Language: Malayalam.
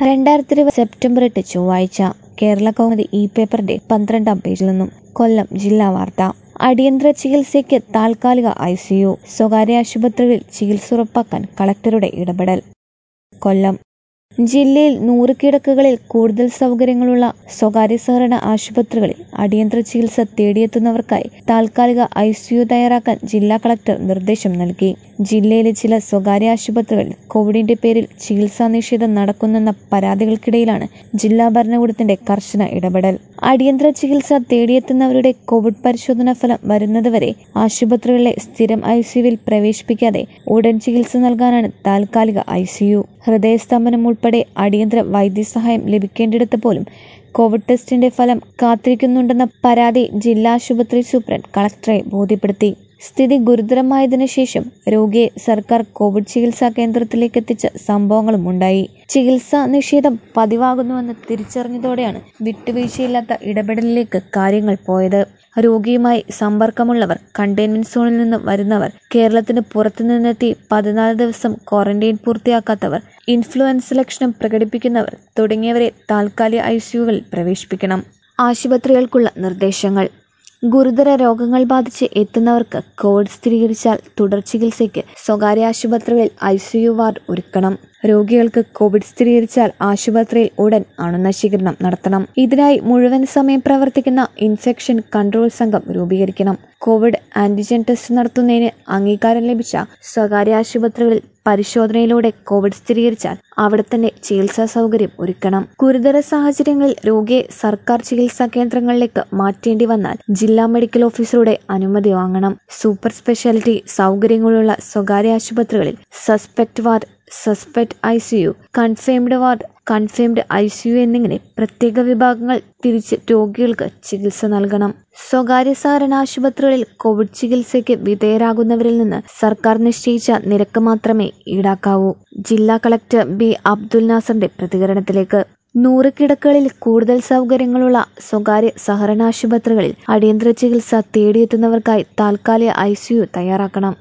രണ്ടായിരത്തി ഇരുപത് സെപ്റ്റംബർ എട്ട് ചൊവ്വാഴ്ച കേരള കൗമുദി ഇ പേപ്പറിന്റെ പന്ത്രണ്ടാം പേജിൽ നിന്നും കൊല്ലം ജില്ലാ വാർത്ത അടിയന്തര ചികിത്സയ്ക്ക് താൽക്കാലിക ഐ സി യു സ്വകാര്യ ആശുപത്രികളിൽ ചികിത്സ ഉറപ്പാക്കാൻ കളക്ടറുടെ ഇടപെടൽ കൊല്ലം ജില്ലയിൽ നൂറ് കിടക്കകളിൽ കൂടുതൽ സൗകര്യങ്ങളുള്ള സ്വകാര്യ സഹകരണ ആശുപത്രികളിൽ അടിയന്തര ചികിത്സ തേടിയെത്തുന്നവർക്കായി താൽക്കാലിക ഐ സി യു തയ്യാറാക്കാൻ ജില്ലാ കളക്ടർ നിർദ്ദേശം നൽകി ജില്ലയിലെ ചില സ്വകാര്യ ആശുപത്രികളിൽ കോവിഡിന്റെ പേരിൽ ചികിത്സാ നിഷേധം നടക്കുന്നെന്ന പരാതികൾക്കിടയിലാണ് ജില്ലാ ഭരണകൂടത്തിന്റെ കർശന ഇടപെടൽ അടിയന്തര ചികിത്സ തേടിയെത്തുന്നവരുടെ കോവിഡ് പരിശോധനാ ഫലം വരുന്നതുവരെ ആശുപത്രികളിലെ സ്ഥിരം ഐ സിയുവിൽ പ്രവേശിപ്പിക്കാതെ ഉടൻ ചികിത്സ നൽകാനാണ് താൽക്കാലിക ഐ സി യു ഹൃദയസ്തംഭനം ഉൾപ്പെടെ അടിയന്തര വൈദ്യസഹായം ലഭിക്കേണ്ടിടത്ത് പോലും കോവിഡ് ടെസ്റ്റിന്റെ ഫലം കാത്തിരിക്കുന്നുണ്ടെന്ന പരാതി ജില്ലാ ആശുപത്രി സൂപ്രണ്ട് കളക്ടറെ ബോധ്യപ്പെടുത്തി സ്ഥിതി ഗുരുതരമായതിനു ശേഷം രോഗിയെ സർക്കാർ കോവിഡ് ചികിത്സാ കേന്ദ്രത്തിലേക്ക് എത്തിച്ച സംഭവങ്ങളും ഉണ്ടായി ചികിത്സാ നിഷേധം പതിവാകുന്നുവെന്ന് തിരിച്ചറിഞ്ഞതോടെയാണ് വിട്ടുവീഴ്ചയില്ലാത്ത ഇടപെടലിലേക്ക് കാര്യങ്ങൾ പോയത് രോഗിയുമായി സമ്പർക്കമുള്ളവർ കണ്ടെയ്ൻമെന്റ് സോണിൽ നിന്ന് വരുന്നവർ കേരളത്തിന് പുറത്തുനിന്നെത്തി പതിനാല് ദിവസം ക്വാറന്റൈൻ പൂർത്തിയാക്കാത്തവർ ഇൻഫ്ലുവൻസ ലക്ഷണം പ്രകടിപ്പിക്കുന്നവർ തുടങ്ങിയവരെ താൽക്കാലിക ഐ സിയുകളിൽ പ്രവേശിപ്പിക്കണം ആശുപത്രികൾക്കുള്ള നിർദ്ദേശങ്ങൾ ഗുരുതര രോഗങ്ങൾ ബാധിച്ച് എത്തുന്നവർക്ക് കോവിഡ് സ്ഥിരീകരിച്ചാൽ തുടർ ചികിത്സയ്ക്ക് സ്വകാര്യ ആശുപത്രികളിൽ ഐ സി യു വാർഡ് ഒരുക്കണം രോഗികൾക്ക് കോവിഡ് സ്ഥിരീകരിച്ചാൽ ആശുപത്രിയിൽ ഉടൻ അണുനശീകരണം നടത്തണം ഇതിനായി മുഴുവൻ സമയം പ്രവർത്തിക്കുന്ന ഇൻഫെക്ഷൻ കൺട്രോൾ സംഘം രൂപീകരിക്കണം കോവിഡ് ആന്റിജൻ ടെസ്റ്റ് നടത്തുന്നതിന് അംഗീകാരം ലഭിച്ച സ്വകാര്യ ആശുപത്രികളിൽ പരിശോധനയിലൂടെ കോവിഡ് സ്ഥിരീകരിച്ചാൽ അവിടെ തന്നെ ചികിത്സാ സൗകര്യം ഒരുക്കണം ഗുരുതര സാഹചര്യങ്ങളിൽ രോഗിയെ സർക്കാർ ചികിത്സാ കേന്ദ്രങ്ങളിലേക്ക് മാറ്റേണ്ടി വന്നാൽ ജില്ലാ മെഡിക്കൽ ഓഫീസറുടെ അനുമതി വാങ്ങണം സൂപ്പർ സ്പെഷ്യാലിറ്റി സൗകര്യങ്ങളുള്ള സ്വകാര്യ ആശുപത്രികളിൽ suspect ward suspect I C U confirmed ward confirmed I C U എന്നിങ്ങനെ പ്രത്യേക വിഭാഗങ്ങൾ തിരിച്ച് രോഗികൾക്ക് ചികിത്സ നൽകണം സ്വകാര്യ സഹകരണ ആശുപത്രികളിൽ കോവിഡ് ചികിത്സയ്ക്ക് വിധേയരാകുന്നവരിൽ നിന്ന് സർക്കാർ നിശ്ചയിച്ച നിരക്ക് മാത്രമേ ഈടാക്കാവൂ ജില്ലാ കളക്ടർ ബി അബ്ദുൽ നാസറിന്റെ പ്രതികരണത്തിലേക്ക് നൂറ് കിടക്കകളിൽ കൂടുതൽ സൗകര്യങ്ങളുള്ള സ്വകാര്യ സഹകരണ ആശുപത്രികളിൽ അടിയന്തര ചികിത്സ തേടിയെത്തുന്നവർക്കായി താൽക്കാലിക ഐ സി യു തയ്യാറാക്കണം